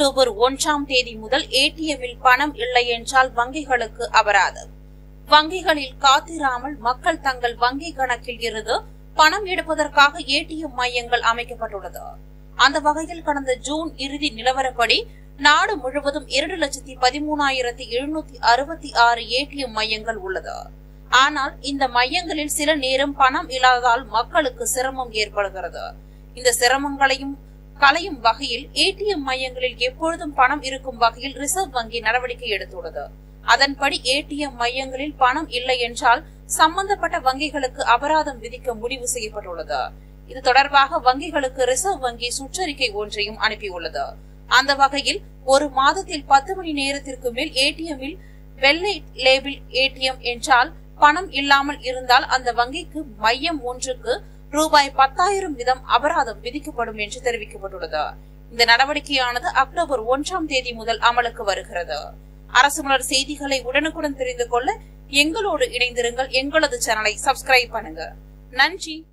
October ஒன்றாம் தேதி முதல் ஏடிஎம்மில் பணம் இல்லை என்றால் வங்கிகளுக்கு அபராதம் வங்கிகளில் காத்திராமல் மக்கள் தங்கள் வங்கி கணக்கில் இருந்து பணம் எடுப்பதற்காக ஏடிஎம் மையங்கள் அமைக்கப்பட்டுள்ளது அந்த வகையில் கடந்த ஜூன் இறுதி நிலவரப்படி நாடு முழுவதும் இரண்டு லட்சத்தி பதிமூணாயிரத்தி எழுநூத்தி அறுபத்தி ஆறு ஏடிஎம் மையங்கள் உள்ளது ஆனால் இந்த மையங்களில் சில நேரம் பணம் இல்லாததால் மக்களுக்கு சிரமம் ஏற்படுகிறது இந்த சிரமங்களையும் களையும் வகையில் ஏடிஎம் மையங்களில் எப்பொழுதும் பணம் இருக்கும் வகையில் ரிசர்வ் வங்கி நடவடிக்கை எடுத்துள்ளது அதன்படி ஏடிஎம் மையங்களில் பணம் இல்லை என்றால் சம்பந்தப்பட்ட வங்கிகளுக்கு அபராதம் விதிக்க முடிவு செய்யப்பட்டுள்ளது இது தொடர்பாக வங்கிகளுக்கு ரிசர்வ் வங்கி சுற்றறிக்கை ஒன்றையும் அனுப்பியுள்ளது அந்த வகையில் ஒரு மாதத்தில் பத்து மணி நேரத்திற்கு மேல் ஏடிஎம்மில் வெள்ளை லேபிள் ஏடிஎம் என்றால் பணம் இல்லாமல் இருந்தால் அந்த வங்கிக்கு மையம் ஒன்றுக்கு ரூபாய் பத்தாயிரம் வீதம் அபராதம் விதிக்கப்படும் என்று தெரிவிக்கப்பட்டுள்ளது இந்த நடவடிக்கையானது அக்டோபர் ஒன்றாம் தேதி முதல் அமலுக்கு வருகிறது அரசு மலர் செய்திகளை உடனுக்குடன் தெரிந்து கொள்ள எங்களோடு இணைந்திருங்கள் எங்களது சேனலை சப்ஸ்கிரைப் பண்ணுங்க நன்றி